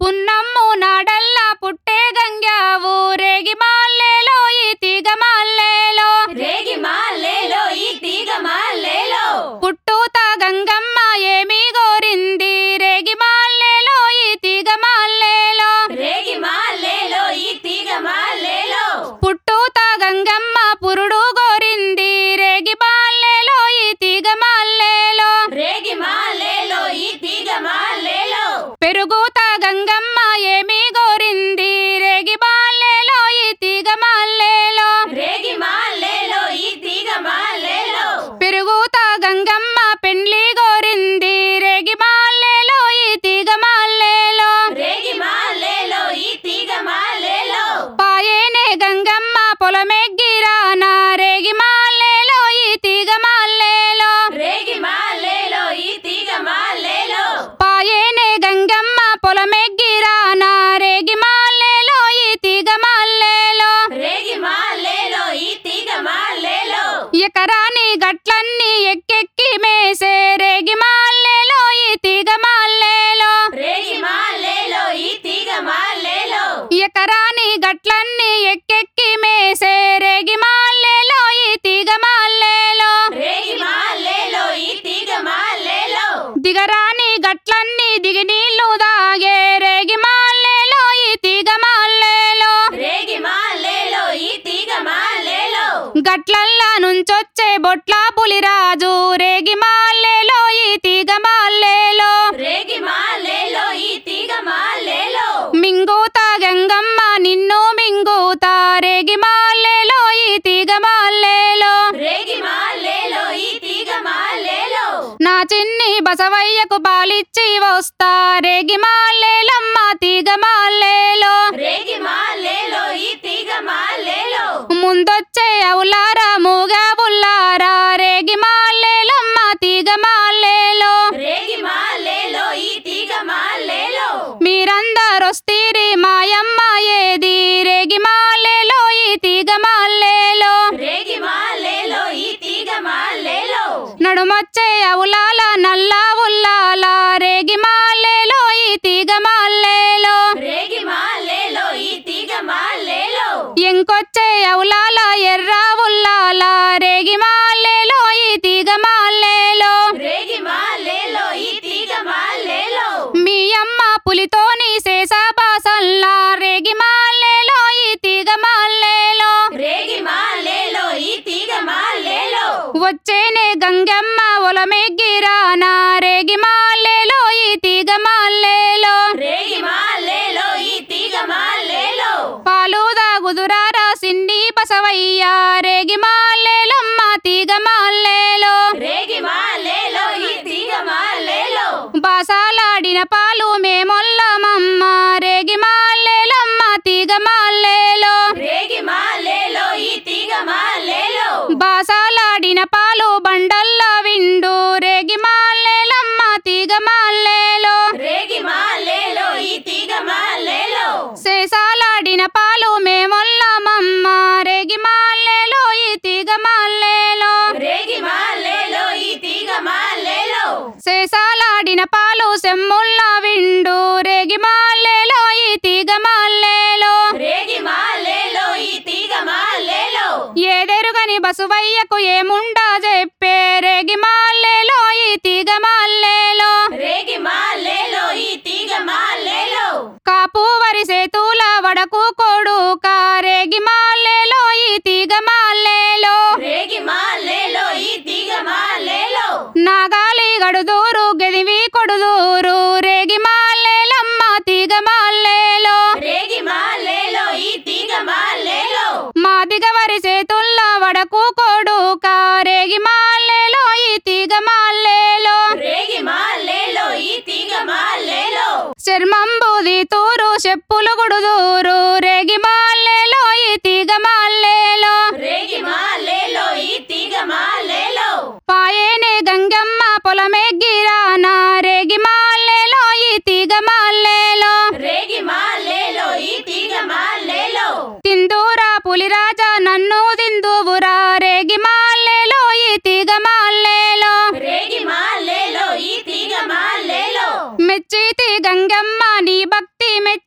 పున్నమ్ము నాడల్లా పుట్టే గంగావు రేగి మాల్లేలో ఈ తీగ మాల్లేలో రేగి మాల్లేలో ఈ తీగ మాల్లేలో పుట్టుత గంగమ్మ ఏమి గోరింది రేగి మాల్లేలో ఈ తీగ మాల్లేలో రేగి మాల్లేలో ఈ తీగ మాల్లేలో పుట్టుత గంగమ్మ పురుడు గోరింది రేగి మాల్లేలో ఈ తీగ మాల్లేలో రేగి మాల్లేలో ఈ తీగ మాల్లేలో పెరుగుత గంగమ్మ ఏమి గోరింది రేగి మాల్లేలో ఈ తీగ మాల్లేలో రేగి మాల్లేలో ఈ తీగ మాల్లేలో పెరుగుత గంగమ్మ పెండ్లి గోరింది రేగి మాల్లేలో ఈ తీగ మాల్లేలో రేగి మాల్లేలో ఈ తీగ మాల్లేలో పాయేనే గంగమ్మ పొలమెగ్గిరానా రేగి మాల్లేలో ఈ తీగ మాల్లేలో రేగి మాల్లేలో ఈ తీగ మాల్లేలో పాయేనే గంగమ్మ పొలమెగ్గిరానా రేగి మాల్లేలో ఈ తీగ మాల్లేలో రేగి మాల్లేలో ఈ తీగ మాల్లేలో ఎకరాని గట్లన్నీ ఎక్కెక్కి మేసే రేగి మాల్లేలో ఈ తీగ మాల్లేలో రేగి మాల్లేలో ఈ తీగ మాల్లేలో ఎకరాని గట్లన్నీ ఎక్కెక్కి మేసే రేగి మాల్లేలో ఈ తీగ మాల్లేలో రేగి మాల్లేలో ఈ తీగ మాల్లేలో దిగరాని గట్లన్నీ దిగి నీళ్లు దాగే రేగి మాల్లేలో ఈ తీగ మాల్లేలో రేగి మాల్లేలో ఈ తీగ మాల్లేలో గట్లల్లా నుంచొచ్చే బొట్ల పులిరాజు రేగి మాల్లేలో ఈ తీగ మాల్లేలో రేగి మాల్లేలో ఈ తీగ మాల్లేలో మింగూత గంగమ్మ నిన్ను మింగూత రేగి మాల్లేలో ఈ తీగ మాల్లేలో రేగి మాల్లేలో ఈ తీగ మాల్లేలో నా చిన్ని బసవయ్యకు పాలిచ్చి వస్తా రేగి మాల్లేలమ్మ తీగ మాల్లేలో రేగి మాల్లేలో ఈ తీగ మాల్లేలో ముందొచ్చే అవులారా మూగా బుల్లారా రేగి మాల్లేలమ్మ తీగ మాల్లేలో రేగి మాల్లేలో ఈ తీగ మాల్లేలో మీరందరొస్తీరి మాయమ్మ ఏది రేగి మాల్లేలో ఈ తీగ మాల్లేలో రేగి మాల్లేలో ఈ తీగ మాల్లేలో నడుమొచ్చే అవులాల నల్ల ఉల్లాల రేగి మాల్లేలో ఈ తీగ మాల్లేలో రేగి మాల్లేలో ఈ తీగ మాల్లేలో ఎంకొచ్చే అవులాల ఎర్ర ఉల్లాల రేగి మాల్లేలో ఈ తీగ మాల్లేలో రేగి మాల్లేలో ఈ తీగ మాల్లేలో మీ అమ్మ పులితోని శేషాపాసల్లా రేగి మాల్లేలో ఈ తీగ మాల్లేలో రేగి మాల్లేలో ఈ తీగ మాల్లేలో వచ్చేనే గంగమ్మ ఒలమెగ్గిరానా రేగి మాల్లేలో ఈ తీగ మాల్లేలో రేగి మాల్లేలో ఈ తీగ మాల్లేలో పాలు దాగుదురారా సిన్ని బసవయ్య రేగి మాల్లేలమ్మ తీగ మాల్లేలో రేగి మాల్లేలో ఈ తీగ మాల్లేలో బాసాలాడిన పాలు మేమొల్లమమ్మ రేగి మాల్లేలమ్మ తీగ మాల్లేలో రేగి మాల్లేలో ఈ తీగ మాల్లేలో బాసాలాడిన పాలు బండల్లా విండు రేగి మాల్లేలమ్మ తీగ మాల్లేలో రేగి మాల్లేలో ఈ తీగ మాల్లేలో శేషాలాడిన పాలు మేమొల్లమమ్మ రేగి మాల్లేలో ఈ తీగ మాల్లేలో రేగి మాల్లేలో ఈ తీగ మాల్లేలో శేషాలాడిన పాలు సెమ్ముల్లా విండు రేగి మాల్లేలో ఈ తీగ మాల్లేలో రేగి మాల్లేలో ఈ తీగ మాల్లేలో ఏదెరుగని బసువయ్యకు ఏముండా చెప్పే రేగి మాల్లేలో ఈ తీగ మాల్లేలో రేగి మాల్లేలో ఈ తీగ మాల్లేలో కాపు వరి సేతుల వడకు కొడుక రేగి మాల్లేలో ఈ తీగ మాల్లేలో రేగి మాల్లేలో ఈ తీగ మాల్లేలో నాగాలి గడుదూరు గెదివి కొడుదూరు రేగి మాల్లేలమ్మ తీగ మాల్లేలో రేగి మాల్లేలో ఈ తీగ మాల్లేలో మాదిగ వరి సేతుల్లో వడకు కొడుక రేగి మాల్లేలో ఈ తీగ మాల్లేలో రేగి మాల్లేలో ఈ తీగ మాల్లేలో చర్మంబుది తూరు చెప్పులు గుడుదూరు రేగి మాల్లేలో ఈ తీగ మాల్లేలో రేగి మాల్లేలో ఈ తీగ మాల్లేలో పాయేనే గంగమ్మ పొలమెగ్గిరానా రేగి మాల్లేలో ఈ తీగ మాల్లేలో రేగి మాల్లేలో ఈ తీగ మాల్లేలో తిందూరా పులిరాజా నన్ను తిందువురా రేగి మాల్లేలో ఈ తీగ మాల్లేలో రేగి మాల్లేలో ఈ తీగ మాల్లేలో మెచ్చితి గంగమ్మ నీ భక్తి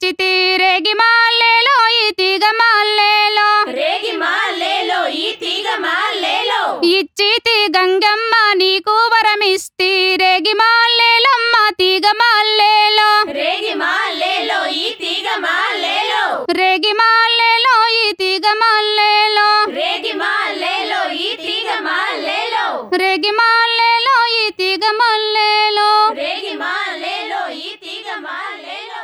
ఇచ్చితి రేగి మాల్లెలో ఈ తీగ మాల్లెలో రేగి మాలేలో ఈ తీగ మాలేలో ఇచ్చితి గంగమ్మ నీకు వరమిస్తి రేగి మాల్లెలమ్మ తీగ మాల్లెలో రేగి మాలేలో ఈ తీగ మాలేలో రేగి మాల్లెలో ఈ తీగ మాల్లెలో రేగి మాలేలో ఈ తీగ మాలేలో రేగి మాల్లెలో ఈ తీగ మాల్లెలో రేగి మాలేలో ఈ తీగ మాలేలో